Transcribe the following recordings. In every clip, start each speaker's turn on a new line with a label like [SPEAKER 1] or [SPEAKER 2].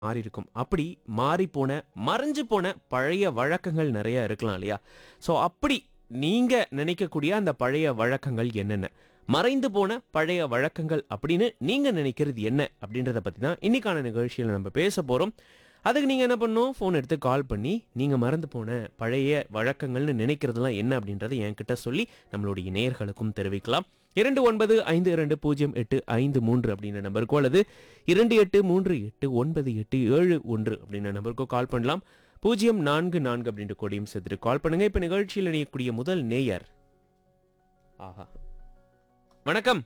[SPEAKER 1] மாறி இருக்கும் அப்படி மாறி போன மறைஞ்சு போன பழைய வழக்கங்கள் நிறைய இருக்கலாம் இல்லையா ஸோ அப்படி நீங்க நினைக்கக்கூடிய அந்த பழைய வழக்கங்கள் என்னென்ன மறைந்து போன பழைய வழக்கங்கள் அப்படின்னு நீங்க நினைக்கிறது என்ன அப்படின்றத பத்தி தான் இன்னைக்கான நிகழ்ச்சியில் நம்ம பேச போறோம் அதுக்கு நீங்க என்ன பண்ணணும் ஃபோன் எடுத்து கால் பண்ணி நீங்க மறந்து போன பழைய வழக்கங்கள்னு நினைக்கிறதெல்லாம் என்ன அப்படின்றத என்கிட்ட சொல்லி நம்மளுடைய நேயர்களுக்கும் தெரிவிக்கலாம் இரண்டு ஒன்பது ஐந்து இரண்டு பூஜ்ஜியம் எட்டு ஐந்து மூன்று அப்படின்ற நம்பருக்கோ அல்லது இரண்டு எட்டு மூன்று எட்டு ஒன்பது எட்டு ஏழு ஒன்று அப்படின்ற நம்பருக்கோ கால் பண்ணலாம் பூஜ்ஜியம் நான்கு நான்கு அப்படின்ற கொடியும் சேர்த்துட்டு கால் பண்ணுங்க இப்ப நிகழ்ச்சியில் இணையக்கூடிய முதல் நேயர் ஆஹா வணக்கம்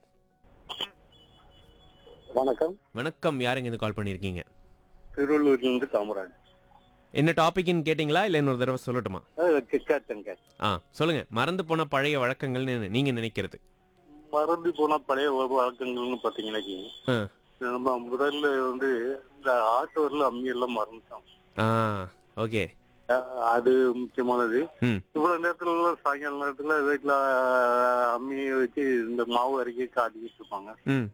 [SPEAKER 2] வணக்கம்
[SPEAKER 1] வணக்கம் யாருங்க இருந்து கால் பண்ணியிருக்கீங்க
[SPEAKER 2] திருவள்ளூர்லேருந்து காமராஜ்
[SPEAKER 1] என்ன டாபிக்னு கேட்டிங்களா இல்லை இன்னொரு தடவை சொல்லட்டுமா
[SPEAKER 2] கிக்காத்தங்க
[SPEAKER 1] ஆ சொல்லுங்க மறந்து போன பழைய வழக்கங்கள்னு நீங்க நினைக்கிறது
[SPEAKER 2] மறந்து போன பழைய வ- வழக்கங்கள்னு பாத்தீங்கன்னா
[SPEAKER 1] ஆ.
[SPEAKER 2] நம்ம முதல்ல வந்து இந்த ஆட்டோர்ல அம்மி எல்லாம் மறந்துட்டோம்
[SPEAKER 1] ஆ ஓகே
[SPEAKER 2] அஹ் அது முக்கியமானது
[SPEAKER 1] ம்.
[SPEAKER 2] இவ்வளவு நேரத்துல எல்லாம் சாயங்கால நேரத்துல வீட்டுல அம்மியை வச்சு இந்த மாவு அரைக்கி காட்டிக்கிட்டு இருப்பாங்க
[SPEAKER 1] ம்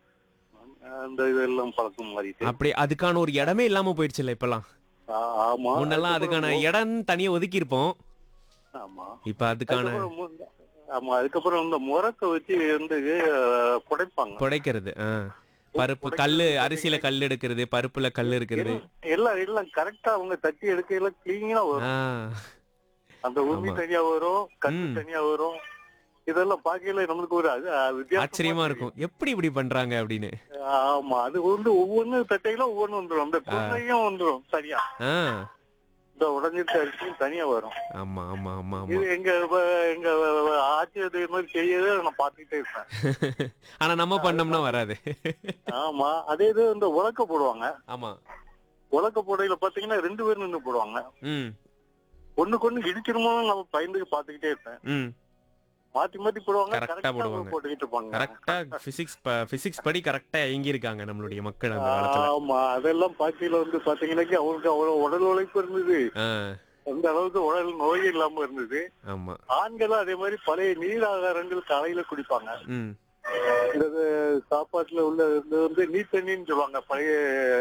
[SPEAKER 2] அந்த இதெல்லாம் பழக்கம் மாறிட்டு
[SPEAKER 1] அப்படி அதுக்கான ஒரு இடமே இல்லாம போயிடுச்சுல்ல இப்பெல்லாம்
[SPEAKER 2] ஆ- ஆமா
[SPEAKER 1] முன்னெல்லாம் அதுக்கான
[SPEAKER 2] அதுக்கப்புறம்
[SPEAKER 1] இடம் தனியா ஒதுக்கி இருப்போம்
[SPEAKER 2] ஆமா
[SPEAKER 1] இப்ப அதுக்கான
[SPEAKER 2] அதுக்கப்புறம் மு- ஆமா அதுக்கப்புறம் இந்த முறக்க வச்சு வந்து அஹ், புடைப்பாங்க
[SPEAKER 1] புடைக்கிறது ஆ. பருப்பு கல்லு அரிசியில கல் எடுக்கிறது பருப்புல கல் இருக்கிறது
[SPEAKER 2] எல்லாம் எல்லாம் கரெக்டா அவங்க தட்டி எடுக்கையில கிளீனா வரும்
[SPEAKER 1] ஆ
[SPEAKER 2] அந்த உமி
[SPEAKER 1] ஆமா.
[SPEAKER 2] தனியா வரும் கட்டு
[SPEAKER 1] ம்.
[SPEAKER 2] தனியா வரும் இதெல்லாம் பார்க்கையில நம்மளுக்கு ஒரு அது அது வித்தியாசமா
[SPEAKER 1] ஆச்சரியமா இருக்கும் எப்படி இப்படி பண்றாங்க அப்படின்னு
[SPEAKER 2] ஆமா அது வந்து ஒவ்வொன்னு தட்டையில ஒவ்வொன்னு வந்துரும் அந்த குழந்தையும் வந்துரும் சரியா
[SPEAKER 1] ஆ
[SPEAKER 2] இந்த உடஞ்சிட்டு அரிசியும் தனியா வரும்
[SPEAKER 1] ஆமா ஆமா ஆமா ஆமா
[SPEAKER 2] இது எங்க வ- எங்க ஆட்சி அதே மாதிரி செய்யறத நான் பாத்துக்கிட்டே இருப்பேன்
[SPEAKER 1] ஆனா நம்ம பண்ணோம்னா வராது
[SPEAKER 2] ஆமா அதே இது இந்த உலக்க போடுவாங்க
[SPEAKER 1] ஆமா
[SPEAKER 2] உலக்க போடையில பாத்தீங்கன்னா ரெண்டு பேரும் நின்று போடுவாங்க
[SPEAKER 1] ம்
[SPEAKER 2] ஒண்ணுக்கு ஒண்ணு இடிச்சிருமோ நம்ம பயந்து பாத்துக்கிட்டே இருப்பேன்
[SPEAKER 1] ம்
[SPEAKER 2] மாத்தி மாத்தி போடுவாங்க
[SPEAKER 1] Correct ஆ
[SPEAKER 2] கரெக்டா
[SPEAKER 1] போடுவாங்க.
[SPEAKER 2] போட்டுக்கிட்டு இருப்பாங்க
[SPEAKER 1] கரெக்டா பிசிக்ஸ் பிசிக்ஸ் படி கரெக்டா இயங்கி இருக்காங்க நம்மளுடைய மக்கள் அந்த காலத்துல
[SPEAKER 2] ஆமா அதெல்லாம் பாக்கியில வந்து பாத்தீங்கன்னாக்கி அவங்களுக்கு அவ்வளவு உடல் உழைப்பு இருந்தது
[SPEAKER 1] ஆ
[SPEAKER 2] அந்த அளவுக்கு உடல் நோய் இல்லாம இருந்தது
[SPEAKER 1] ஆமா
[SPEAKER 2] ஆண்களும் அதே மாதிரி பழைய நீர் ஆகாரங்கள் காலையில குடிப்பாங்க
[SPEAKER 1] ம்
[SPEAKER 2] இந்த இது சாப்பாட்டுல உள்ள இது வந்து நீர் தண்ணின்னு சொல்லுவாங்க பழைய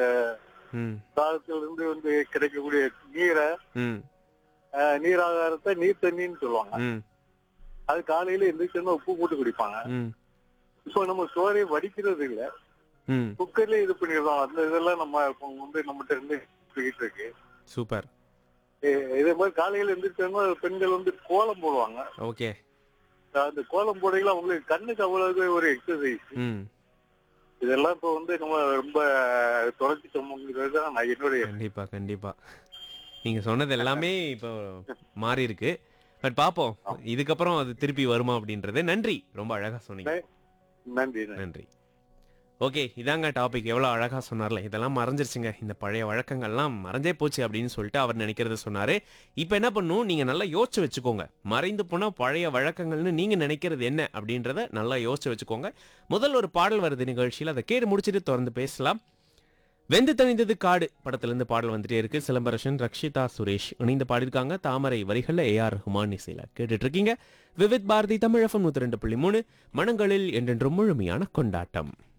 [SPEAKER 1] ம்
[SPEAKER 2] காலத்துல இருந்து வந்து கிடைக்கக்கூடிய நீரை
[SPEAKER 1] ம்
[SPEAKER 2] அஹ், நீர் ஆகாரத்தை நீர் தண்ணின்னு சொல்லுவாங்க
[SPEAKER 1] ம்
[SPEAKER 2] அது காலையில எந்திரிச்சோன்னா உப்பு போட்டு குடிப்பாங்க
[SPEAKER 1] ம்
[SPEAKER 2] இப்போ நம்ம சோறை வடிக்கிறது இல்ல
[SPEAKER 1] ம்
[SPEAKER 2] குக்கர்ல இது பண்ணிடுறோம் அந்த இதெல்லாம் நம்ம இப்போ வந்து நம்மகிட்ட இருந்து போயிட்டு இருக்கு
[SPEAKER 1] சூப்பர்
[SPEAKER 2] இ- இதே மாதிரி காலையில எந்திரிச்சோம்னா பெண்கள் வந்து கோலம் போடுவாங்க
[SPEAKER 1] ஓகே
[SPEAKER 2] அந்த கோலம் போடையில அவங்களுக்கு கண்ணுக்கு அவ்வளவு ஒரு எக்ஸசைஸ்
[SPEAKER 1] ம்
[SPEAKER 2] இதெல்லாம் இப்போ வந்து நம்ம ரொம்ப தொலைச்சிட்டோம்ங்கிறது தான் நான் என்னுடைய
[SPEAKER 1] கண்டிப்பா கண்டிப்பா நீங்க சொன்னது எல்லாமே இப்போ மாறி இருக்கு பட் பாப்போம் இதுக்கப்புறம் அது திருப்பி வருமா அப்படின்றது நன்றி ரொம்ப அழகா சொன்னீங்க
[SPEAKER 2] நன்றி நன்றி.
[SPEAKER 1] நன்றி ஓகே இதாங்க டாபிக் எவ்வளோ அழகா சொன்னார்ல இதெல்லாம் மறைஞ்சிருச்சுங்க இந்த பழைய வழக்கங்கள்லாம் மறைஞ்சே போச்சு அப்படின்னு சொல்லிட்டு அவர் நினைக்கிறத சொன்னாரு இப்போ என்ன பண்ணும் நீங்க நல்லா யோசிச்சு வச்சுக்கோங்க மறைந்து போன பழைய வழக்கங்கள்னு நீங்க நினைக்கிறது என்ன அப்படின்றத நல்லா யோசிச்சு வச்சுக்கோங்க முதல் ஒரு பாடல் வருது நிகழ்ச்சியில் அதை கேட்டு முடிச்சுட்டு தொடர்ந்து பேசலாம் வெந்து தணிந்தது காடு படத்திலிருந்து பாடல் வந்துட்டே இருக்கு சிலம்பரசன் ரக்ஷிதா சுரேஷ் இணைந்து பாடியிருக்காங்க தாமரை வரிகள்ல ஏ ஆர் ரஹ்மான் இசையில கேட்டுட்டு இருக்கீங்க விவித் பாரதி தமிழகம் நூத்தி ரெண்டு புள்ளி மூணு மனங்களில் என்றென்றும் முழுமையான கொண்டாட்டம்